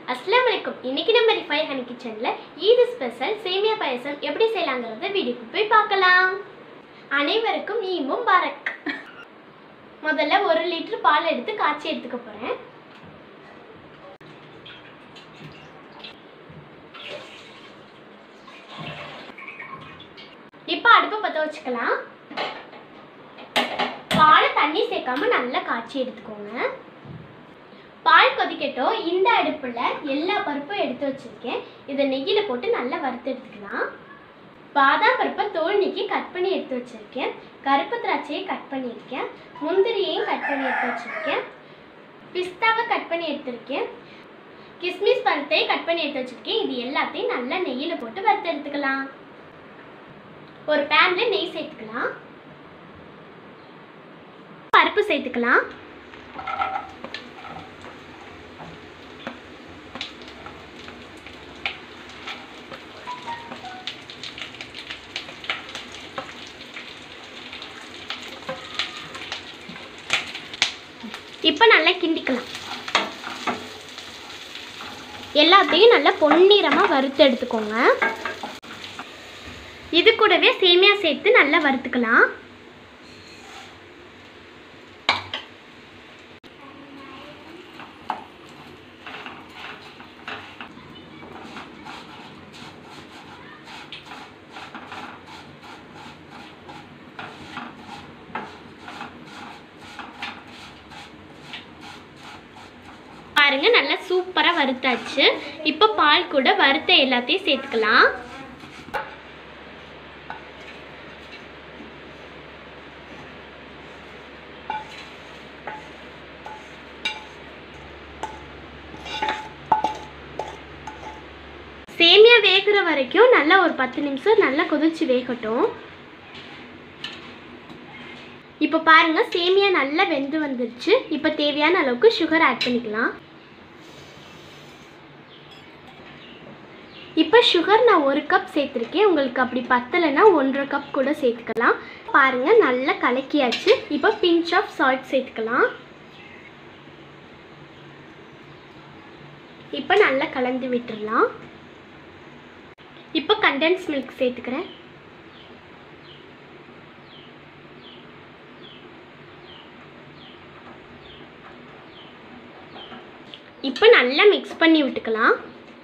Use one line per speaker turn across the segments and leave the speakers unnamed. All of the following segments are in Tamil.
அஸ்லாம் வலைக்கும் இன்னைக்கு நம்ம ரிஃபை ஹனி கிச்சனில் ஈது ஸ்பெஷல் சேமியா பாயசம் எப்படி செய்யலாங்கிறத வீடியோக்கு போய் பார்க்கலாம் அனைவருக்கும் ஈமும் பாரக் முதல்ல ஒரு லிட்டர் பால் எடுத்து காய்ச்சி எடுத்துக்க போகிறேன் இப்போ அடுப்பை பற்ற வச்சுக்கலாம் பாலை தண்ணி சேர்க்காம நல்லா காய்ச்சி எடுத்துக்கோங்க பால் கொதிக்கட்டும் இந்த அடுப்பில் எல்லா பருப்பும் எடுத்து வச்சுருக்கேன் இதை நெய்யில் போட்டு நல்லா வறுத்து எடுத்துக்கலாம் பாதாம் பருப்பை தோல் நீக்கி கட் பண்ணி எடுத்து வச்சுருக்கேன் கருப்பு திராட்சையை கட் பண்ணியிருக்கேன் முந்திரியையும் கட் பண்ணி எடுத்து வச்சுருக்கேன் பிஸ்தாவை கட் பண்ணி எடுத்திருக்கேன் கிஸ்மிஸ் பழத்தையும் கட் பண்ணி எடுத்து வச்சுருக்கேன் இது எல்லாத்தையும் நல்லா நெய்யில் போட்டு வறுத்து எடுத்துக்கலாம் ஒரு பேனில் நெய் சேர்த்துக்கலாம் பருப்பு சேர்த்துக்கலாம் இப்போ நல்லா கிண்டிக்கலாம் எல்லாத்தையும் நல்லா பொன்னிறமாக வறுத்து எடுத்துக்கோங்க இது கூடவே சேமியா சேர்த்து நல்லா வறுத்துக்கலாம் பாருங்க நல்லா சூப்பராக வறுத்தாச்சு இப்போ பால் கூட வறுத்த எல்லாத்தையும் சேர்த்துக்கலாம் சேமியா வேகிற வரைக்கும் நல்லா ஒரு பத்து நிமிஷம் நல்லா கொதிச்சு வேகட்டும் இப்போ பாருங்க சேமியா நல்லா வெந்து வந்துருச்சு இப்போ தேவையான அளவுக்கு சுகர் ஆட் பண்ணிக்கலாம் இப்போ சுகர் நான் ஒரு கப் சேர்த்துருக்கேன் உங்களுக்கு அப்படி பத்தலைன்னா ஒன்றரை கப் கூட சேர்த்துக்கலாம் பாருங்க நல்லா கலக்கியாச்சு இப்போ பிஞ்ச் ஆஃப் சால்ட் சேர்த்துக்கலாம் இப்போ நல்லா கலந்து விட்டுடலாம் இப்போ கண்டென்ஸ் மில்க் சேர்த்துக்கிறேன் இப்போ நல்லா மிக்ஸ் பண்ணி விட்டுக்கலாம்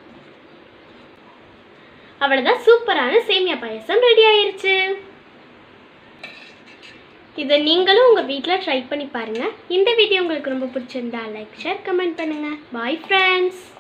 அவ்வளோதான் சூப்பரான சேமியா பாயசம் ரெடி ஆயிருச்சு இதை நீங்களும் உங்கள் வீட்டில் ட்ரை பண்ணி பாருங்கள் இந்த வீடியோ உங்களுக்கு ரொம்ப பிடிச்சிருந்தா லைக் ஷேர் கமெண்ட் பண்ணுங்கள் பாய் ஃப்ரெண்ட்ஸ்